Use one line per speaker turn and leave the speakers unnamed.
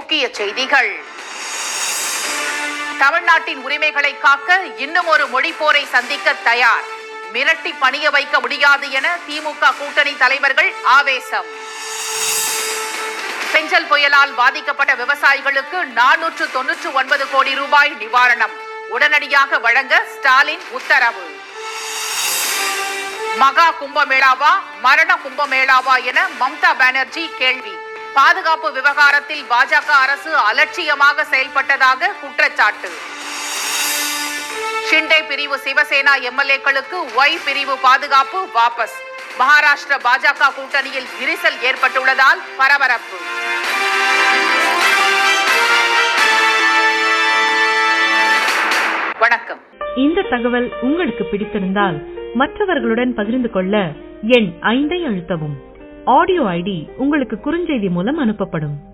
முக்கிய செய்திகள் தமிழ்நாட்டின் உரிமைகளை காக்க இன்னும் ஒரு மொழிப்போரை சந்திக்க தயார் மிரட்டி பணிய வைக்க முடியாது என திமுக கூட்டணி தலைவர்கள் ஆவேசம் செஞ்சல் புயலால் பாதிக்கப்பட்ட விவசாயிகளுக்கு நானூற்று தொன்னூற்று ஒன்பது கோடி ரூபாய் நிவாரணம் உடனடியாக வழங்க ஸ்டாலின் உத்தரவு மகா கும்பமேளாவா மரண கும்பமேளாவா என மம்தா பானர்ஜி கேள்வி பாதுகாப்பு விவகாரத்தில் பாஜக அரசு அலட்சியமாக செயல்பட்டதாக குற்றச்சாட்டு ஷிண்டே பிரிவு சிவசேனா எம்எல்ஏக்களுக்கு ஒய் பிரிவு பாதுகாப்பு வாபஸ் மகாராஷ்டிர பாஜக கூட்டணியில் விரிசல் ஏற்பட்டுள்ளதால் பரபரப்பு வணக்கம்
இந்த தகவல் உங்களுக்கு பிடித்திருந்தால் மற்றவர்களுடன் பகிர்ந்து கொள்ள எண் ஐந்தை அழுத்தவும் ஆடியோ ஐடி உங்களுக்கு குறுஞ்செய்தி மூலம் அனுப்பப்படும்